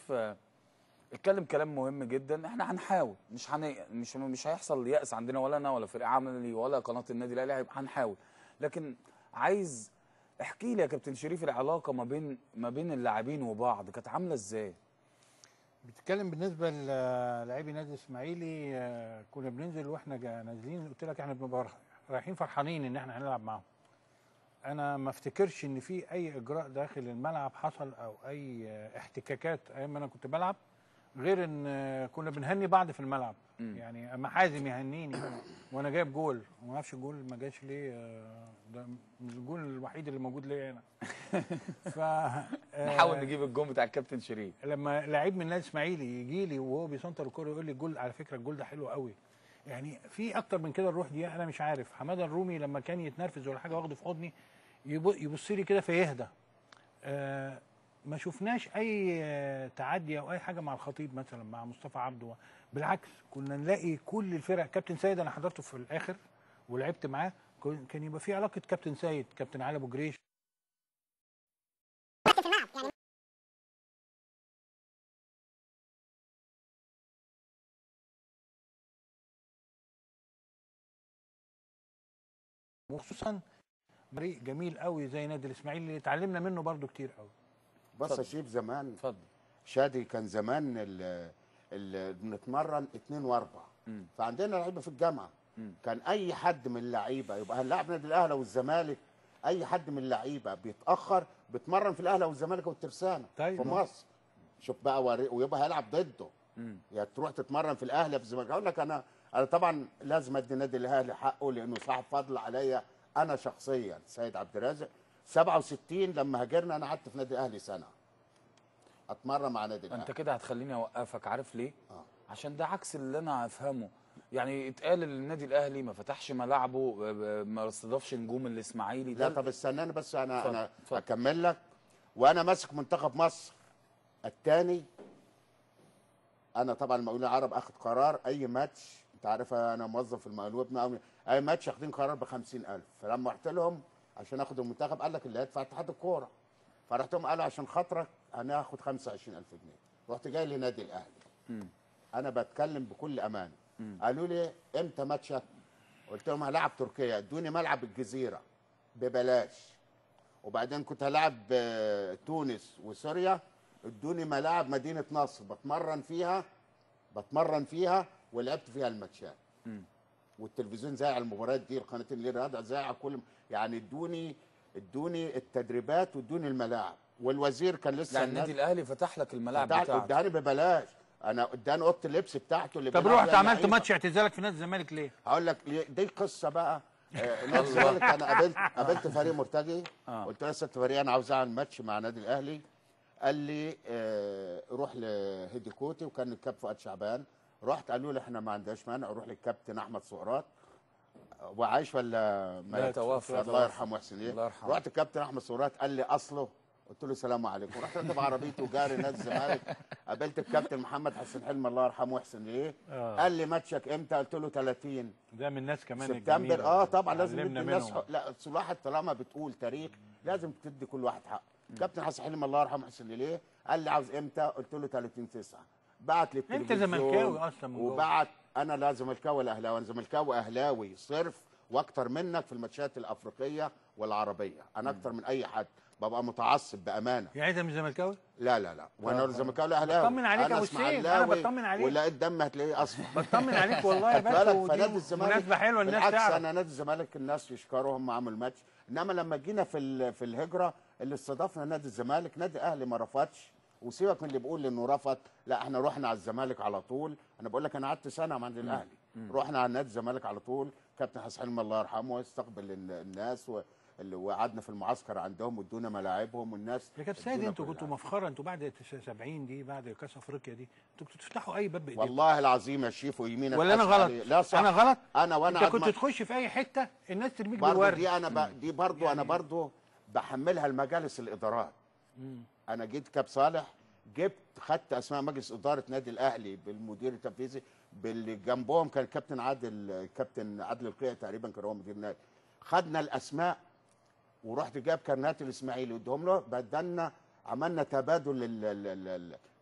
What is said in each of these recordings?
شريف آه، اتكلم كلام مهم جدا احنا هنحاول مش هن... مش مش هيحصل يأس عندنا ولا انا ولا فريق عملي ولا قناه النادي الاهلي هيبقى- هنحاول لكن عايز احكي لي يا كابتن شريف العلاقه ما بين ما بين اللاعبين وبعض كانت عامله ازاي بتتكلم بالنسبه للاعبي نادي الاسماعيلي آه، كنا بننزل واحنا جا- نازلين قلت لك احنا بنبقى رايحين فرحانين ان احنا هنلعب معاهم انا ما افتكرش ان في اي اجراء داخل الملعب حصل او اي آه، احتكاكات ايام ما انا كنت بلعب غير ان آه، كنا بنهني بعض في الملعب مم. يعني اما حازم يهنيني وانا جايب جول وما اعرفش الجول ما جاش ليه آه، ده مش الجول الوحيد اللي موجود ليا هنا ف آه، نحاول نجيب الجون بتاع الكابتن شريف لما لعيب من النادي الاسماعيلي يجي لي وهو بيسنتر الكوره يقول لي الجول على فكره الجول ده حلو قوي يعني في اكتر من كده الروح دي انا مش عارف حماده الرومي لما كان يتنرفز ولا حاجه واخده في حضني يب- يبص لي كده فيهدى آه ما شفناش اي آه، تعدي او اي حاجه مع الخطيب مثلا مع مصطفى عبده بالعكس كنا نلاقي كل الفرق كابتن سيد انا حضرته في الاخر ولعبت معاه كن- كان يبقى في علاقه كابتن سيد كابتن علي ابو جريش وخصوصا فريق جميل قوي زي نادي الاسماعيلي اللي اتعلمنا منه برضو كتير قوي بص اتفضل. يا شيف زمان اتفضل شادي كان زمان ال- ال- بنتمرن اثنين واربع مم. فعندنا لعيبه في الجامعه مم. كان اي حد من اللعيبه يبقى هنلاعب نادي الاهلي والزمالك اي حد من اللعيبه بيتاخر بيتمرن في الاهلي والزمالك والترسانه طيب. في مصر شوف بقى وري- ويبقى هيلعب ضده مم. يا تروح تتمرن في الاهلي في الزمالك اقول لك انا انا طبعا لازم ادي نادي الاهلي حقه لانه صاحب فضل عليا انا شخصيا سيد عبد الرازق 67 لما هاجرنا انا قعدت في نادي الاهلي سنه اتمرن مع نادي الاهلي انت كده هتخليني اوقفك عارف ليه آه. عشان ده عكس اللي انا افهمه يعني اتقال ان النادي الاهلي ما فتحش ملاعبه ب- ب- ما استضافش نجوم الاسماعيلي لا ده طب استناني بس انا اتفضل، انا اتفضل. اكمل لك وانا ماسك منتخب مصر الثاني انا طبعا المقاولين العرب اخد قرار اي ماتش انت عارف انا موظف في المقاولين وابن اي ماتش اخدين قرار ب 50000 فلما رحت لهم عشان اخد المنتخب قال لك اللي هيدفع اتحاد الكوره فرحت لهم قالوا عشان خاطرك هناخد 25000 جنيه رحت جاي لنادي الاهلي مم. انا بتكلم بكل امان قالوا لي امتى ماتشك قلت لهم هلعب تركيا ادوني ملعب الجزيره ببلاش وبعدين كنت هلعب آه، تونس وسوريا ادوني ملاعب مدينه نصر بتمرن فيها بتمرن فيها ولعبت فيها الماتشات مم. والتلفزيون زايع المباريات دي القناه اللي رياضه زايع كل يعني ادوني ادوني التدريبات وادوني الملاعب والوزير كان لسه يعني النادي الاهلي فتح لك الملاعب بتاع- بتاعته اداني ببلاش انا اداني اوضه اللبس بتاعته اللي طب بيلعب رحت فيها عملت اللعيبة. ماتش اعتزالك في نادي الزمالك ليه؟ هقول لك ليه- دي قصه بقى آه، نادي الزمالك انا قابلت قابلت فريق مرتجي آه. قلت له يا ست فريق انا عاوز اعمل ماتش مع نادي الاهلي قال لي آه، روح لهيدي كوتي وكان الكاب فؤاد شعبان رحت قالوا لي احنا ما عندناش مانع روح للكابتن احمد سقراط وعايش ولا لا، توفى، الله توفى. يرحمه ويحسن الله اليه يرحمه. رحت الكابتن احمد سقراط قال لي اصله قلت له السلام عليكم رحت راكب عربيتي وجاري نادي الزمالك قابلت الكابتن محمد حسن حلمي الله يرحمه ويحسن اليه آه. قال لي ماتشك امتى قلت له 30 ده من الناس كمان سبتمبر الجميلة اه طبعا لازم ندي اتعلمنا الناس منهم. حق. لا أصل الواحد طالما بتقول تاريخ لازم تدي كل واحد حقه كابتن حسن حلمي الله يرحمه حسن ليه قال لي عاوز امتى قلت له 30 9 بعت لي انت التلفزيون زملكاوي اصلا من جوه. وبعت انا لا زملكاوي ولا اهلاوي انا زملكاوي اهلاوي صرف واكتر منك في الماتشات الافريقيه والعربيه انا اكتر من اي حد ببقى متعصب بامانه يعني انت مش زملكاوي؟ لا لا لا وانا آه. زملكاوي ولا اهلاوي بطمن عليك يا أنا أبو السيف، أنا إسماعيلاوي بطمن عليك. ولقيت دم هتلاقيه اصفر بطمن عليك والله يا خد بالك باشا فنادي ودي الزمالك مناسبة حلوة الناس بالعكس تعرف انا نادي الزمالك الناس يشكروا هم عملوا الماتش انما لما جينا في ال- في الهجره اللي استضافنا نادي الزمالك نادي الاهلي ما رفضش وسيبك من اللي بيقول انه رفض لا احنا رحنا على الزمالك على طول انا بقول لك انا قعدت سنه مع النادي الاهلي رحنا على نادي الزمالك على طول كابتن حسن حلمي الله يرحمه استقبل ال- الناس و... اللي- وقعدنا في المعسكر عندهم وادونا ملاعبهم والناس يا كابتن سيد ادونا انتوا كل كنتوا حاجة. مفخره انتوا بعد 70 دي بعد كاس افريقيا دي انتوا كنتوا تفتحوا اي باب بايديكم والله العظيم يا شيف ويمينك ولا انا أسفل غلط؟ عليه. لا صح انا غلط؟ انا وانا انت كنت عدم- تخش في اي حته الناس ترميك برضه بالورد دي انا ب... دي برضه يعني- انا برضه بحملها المجالس الادارات انا جيت كاب صالح جبت خدت اسماء مجلس اداره نادي الاهلي بالمدير التنفيذي باللي جنبهم كان الكابتن عادل كابتن عادل القيع تقريبا كان هو مدير النادي خدنا الاسماء ورحت جاب كارنات الاسماعيلي وادهم له بدلنا عملنا تبادل لل... لل... لل...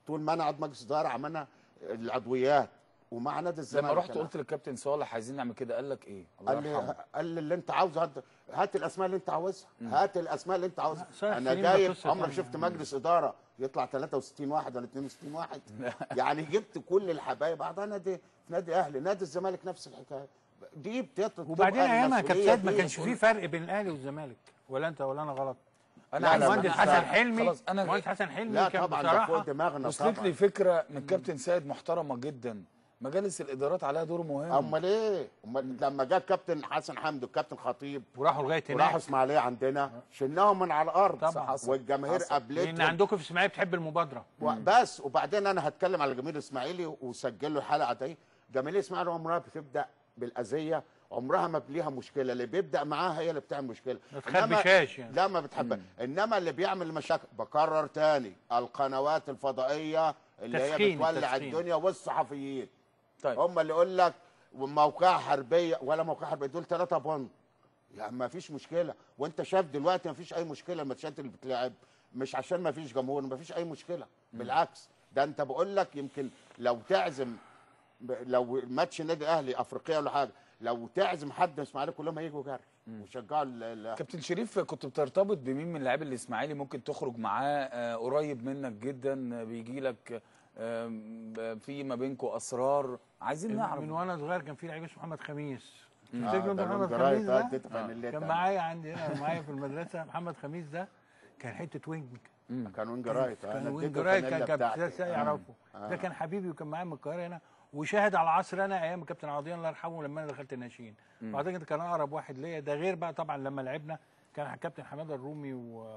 طول ما انا قاعد مجلس اداره عملنا العضويات ومع نادي الزمالك لما رحت أنا. قلت للكابتن صالح عايزين نعمل كده قال لك ايه الله قال يرحمه لي قال لي اللي انت عاوزه هات هات الاسماء اللي انت عاوزها هات الاسماء اللي انت عاوزها صالح انا سليم ده جايب قصة عمرك تانية. شفت مجلس اداره يطلع 63 واحد ولا 62 واحد يعني جبت كل الحبايب بعضها نادي نادي اهلي نادي الزمالك نفس الحكايه دي بتطلع وبعدين ايامها كابتن سيد ما كانش فيه فرق بين الاهلي والزمالك ولا انت ولا انا غلط انا لا، عايز لا، المهندس مفيش حسن فرق. حلمي خلاص انا المهندس حسن حلمي لا كان طبعا ده فوق بصراحه دماغنا وصلت طبعا لي فكره من الكابتن سيد محترمه جدا مجالس الادارات عليها دور مهم امال ايه امال لما جه الكابتن حسن حمدي والكابتن خطيب وراحوا لغايه وراحوا هناك اسماعيليه عندنا شلناهم من على الارض طبعا. حصل. والجماهير حصل. لان قابلتهم عندكم في اسماعيليه بتحب المبادره و- بس وبعدين انا هتكلم على جماهير الاسماعيلي وسجلوا الحلقه دي جماهير الاسماعيلي عمرها بتبدا بالاذيه عمرها ما ليها مشكله اللي بيبدا معاها هي اللي بتعمل مشكله ما تخبشهاش يعني. لا ما بتحبها انما اللي بيعمل مشاكل بكرر تاني القنوات الفضائيه اللي هي تسخين، بتولع تسخين. الدنيا والصحفيين طيب هم اللي يقول لك موقع حربيه ولا موقع حربيه دول ثلاثه بند يعني ما فيش مشكله وانت شايف دلوقتي ما فيش اي مشكله الماتشات اللي بتلعب مش عشان ما فيش جمهور ما فيش اي مشكله بالعكس ده انت بقول لك يمكن لو تعزم ب- لو ماتش نادي الاهلي افريقيا ولا حاجه لو تعزم حد من الاسماعيلي كلهم هيجوا جري ويشجعوا ال- ال- كابتن شريف كنت بترتبط بمين من لاعبي الاسماعيلي ممكن تخرج معاه آه، قريب منك جدا آه، بيجي لك آه، ب- في ما بينكم اسرار عايزين نعرف من وانا صغير كان في لعيب اسمه محمد خميس آه، تفتكروا ده ده محمد لون جرايد، خميس آه، ده اديته فانيلات كان أنا. معايا عندي هنا معايا في المدرسه محمد خميس ده كان حته وينج كان وينج رايت كان أنا وينج اديته رايت كان الفانيلا كابتن بتاعتي. سيد يعرفه ده كان حبيبي وكان معايا من القاهره هنا وشاهد على عصر انا ايام الكابتن عوضيان الله يرحمه لما انا دخلت الناشئين واعتقد كان اقرب واحد ليا ده غير بقى طبعا لما لعبنا كان كابتن حماده الرومي و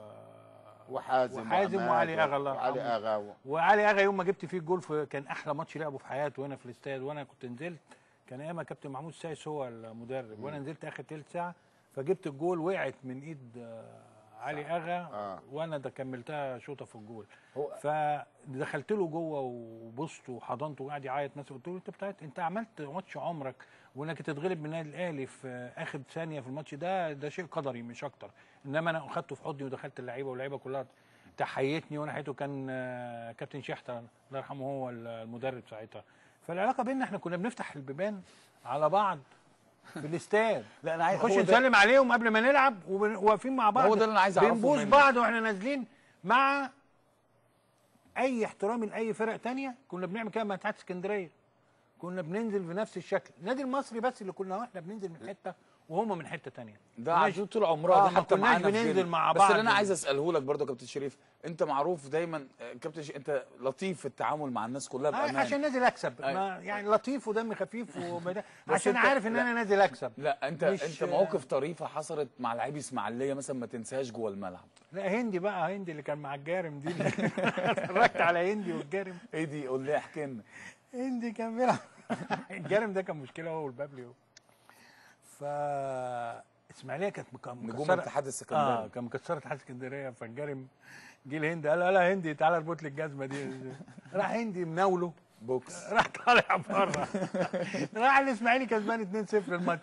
وحازم وحازم وعماد وعلي أغا الله وعلي يرحمه. اغا و- وعلي اغا يوم ما جبت فيه الجول في كان احلى ماتش لعبه في حياته هنا في الاستاد وانا كنت نزلت كان ايامها كابتن محمود سايس هو المدرب وانا نزلت اخر تلت ساعه فجبت الجول وقعت من ايد آه، علي اغا آه. وانا ده كملتها شوطه في الجول هو- فدخلت له جوه وبصته وحضنته وقعد يعيط ناس قلت له انت بتاعت انت عملت ماتش عمرك وانك تتغلب من النادي الاهلي في اخر ثانيه في الماتش ده ده شيء قدري مش اكتر انما انا اخدته في حضني ودخلت اللعيبه واللعيبه كلها تحيتني وانا حيته كان آه، كابتن شحته الله يرحمه هو المدرب ساعتها فالعلاقه بيننا احنا كنا بنفتح البيبان على بعض في الاستاد لا انا عايز نخش هو ده- نسلم عليهم قبل ما نلعب وبن- وواقفين مع بعض هو ده اللي أنا عايز أعرفه بنبوس منك. بعض واحنا نازلين مع اي احترام لاي فرق تانية كنا بنعمل كده مع اتحاد اسكندريه كنا بننزل بنفس الشكل النادي المصري بس اللي كنا احنا بننزل من حته وهم من حته تانية ده كناش- عادته طول عمرها آه، ده ما حتى كناش معانا في بننزل جيل. مع بس بعض. اللي انا عايز اساله لك برضه يا كابتن شريف انت معروف دايما آه، كابتن ش... انت لطيف في التعامل مع الناس كلها آه بامان عشان نازل اكسب أيوة. ما يعني لطيف ودمي خفيف وبدا بس عشان أنت- عارف ان لا. انا نازل اكسب لا انت مش- انت مواقف طريفه حصلت مع لعيبي اسماعيليه مثلا ما تنساهاش جوه الملعب لا هندي بقى هندي اللي كان مع الجارم دي اتفرجت على هندي والجارم ايه دي قول لي احكي لنا هندي كان بيلعب الجارم ده كان مشكله هو والبابلي هو ف اسماعيليه كانت مك- نجوم مكسره الاتحاد السكندري اه كان مكسره اتحاد اسكندريه فالجارم جه الهندي قال له لا هندي تعالى اربط لي الجزمه دي راح هندي مناوله بوكس راح طالع بره راح الاسماعيلي كسبان 2-0 الماتش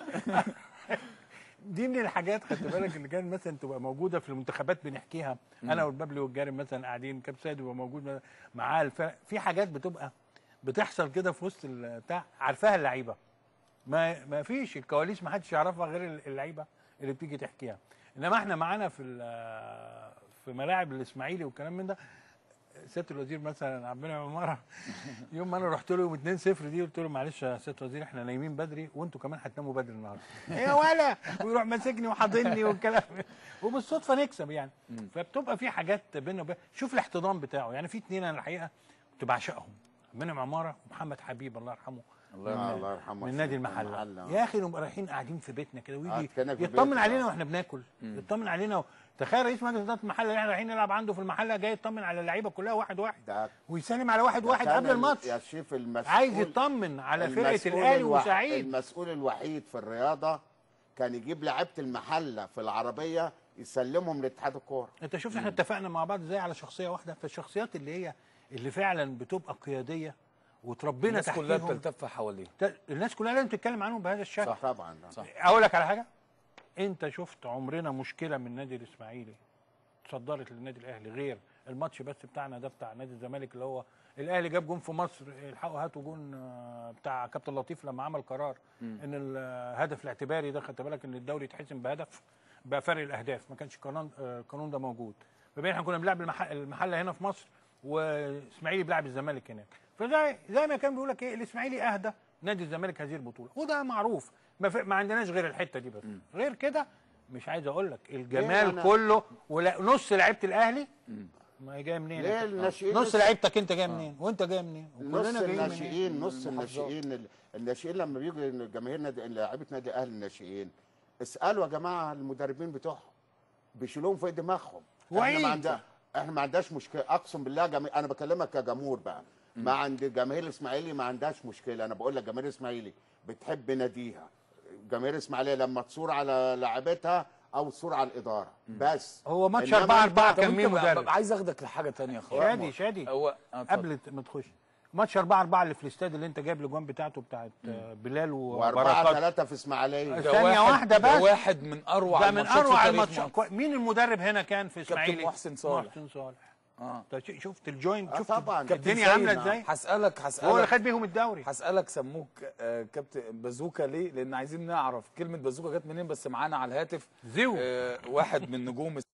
دي من الحاجات خدت بالك اللي كان مثلا تبقى موجوده في المنتخبات بنحكيها انا والبابلي والجارم مثلا قاعدين كابتن سيد يبقى موجود معاه الفرق في حاجات بتبقى بتحصل كده في وسط البتاع عارفاها اللعيبه ما ما فيش الكواليس ما حدش يعرفها غير اللعيبه اللي بتيجي تحكيها انما احنا معانا في ال- في ملاعب الاسماعيلي والكلام من ده سياده الوزير مثلا عبد المنعم عماره يوم ما انا رحت له يوم 2 0 دي قلت له معلش يا سياده الوزير احنا نايمين بدري وانتوا كمان هتناموا بدري النهارده يا ولا ويروح ماسكني وحاضني والكلام وبالصدفه نكسب يعني فبتبقى في حاجات بيننا وبين شوف الاحتضان بتاعه يعني في اتنين انا الحقيقه كنت بعشقهم منعم عماره ومحمد حبيب الله يرحمه الله آه، يرحمه الله يرحمه من نادي المحل، المحله آه. يا اخي نبقى رايحين قاعدين في بيتنا كده آه، ويجي كأنك في يطمن بيتك، علينا آه. واحنا بناكل يطمن علينا و... تخيل رئيس مجلس اداره المحله اللي احنا رايحين نلعب عنده في المحله جاي يطمن على اللعيبه كلها واحد واحد ده ويسلم على واحد واحد كان قبل ال- الماتش يا شيف المسؤول عايز يطمن على فرقه المسؤول الاهلي الوح- وسعيد المسؤول الوحيد في الرياضه كان يجيب لعيبه المحله في العربيه يسلمهم لاتحاد الكوره انت شفت احنا اتفقنا مع بعض ازاي على شخصيه واحده فالشخصيات اللي هي اللي فعلا بتبقى قياديه وتربينا الناس كلها تحتيهم بتلتف حواليه ت- الناس كلها لازم تتكلم عنهم بهذا الشكل صح. طبعا صح. اقول لك على حاجه انت شفت عمرنا مشكله من النادي الاسماعيلي تصدرت للنادي الاهلي غير الماتش بس بتاعنا ده بتاع نادي الزمالك اللي هو الاهلي جاب جون في مصر الحقوا هاتوا جون آه، بتاع كابتن لطيف لما عمل قرار ان الهدف الاعتباري ده خدت بالك ان الدوري يتحسم بهدف بقى فرق الاهداف ما كانش القانون آه، القانون ده موجود فبين احنا كنا بنلعب المح- المحله هنا في مصر واسماعيلي بيلعب الزمالك هناك فزي زي ما كان بيقول لك ايه الاسماعيلي اهدى نادي الزمالك هذه البطوله وده معروف ما, في ما عندناش غير الحته دي بس غير كده مش عايز اقول لك الجمال أنا- كله ولا نص لعيبه الاهلي ما هي جايه منين ليه يا كابتن؟ الناشئين نص لسه- لعيبتك انت جاي منين وانت جاي منين نص وكلنا جايين منين الناشئين نص المحافظات. الناشئين الناشئين لما بيجوا جماهير نادي لاعيبه نادي اهلي الناشئين اسالوا يا جماعه المدربين بتوعهم بيشيلوهم فوق دماغهم احنا وعيد. ما عندنا احنا ما عندناش مشكله اقسم بالله جمي... انا بكلمك كجمهور بقى ما عند جماهير الاسماعيلي ما عندهاش مشكله انا بقول لك جماهير الاسماعيلي بتحب ناديها جماهير الاسماعيليه لما تصور على لاعبتها او تصور على الاداره بس هو ماتش إنما 4 4 طب كان انت مين ب- مدرب عايز اخدك لحاجه تانية خالص شادي شادي هو آه، اتفضل. قبل ما تخش ماتش 4 4 اللي في الاستاد اللي انت جايب الاجوان بتاعته بتاعت آه، بلال واربعه وبركات ثلاثه في اسماعيليه ده ثانية واحد- واحدة ده بس. واحد من اروع ده من الماتشات في اروع تاريخ الماتشات مصر. كوي- مين المدرب هنا كان في اسماعيلي محسن صالح. محسن صالح اه انت ش- شفت الجوينت آه شفت طبعاً. كابتن الدنيا سيد، عامله نعم. ازاي هسألك هو اللي هسألك خد بيهم الدوري هسألك سموك آه، كابتن بازوكا ليه؟ لأن عايزين نعرف كلمة بازوكا جت منين بس معانا على الهاتف زيو آه، واحد من نجوم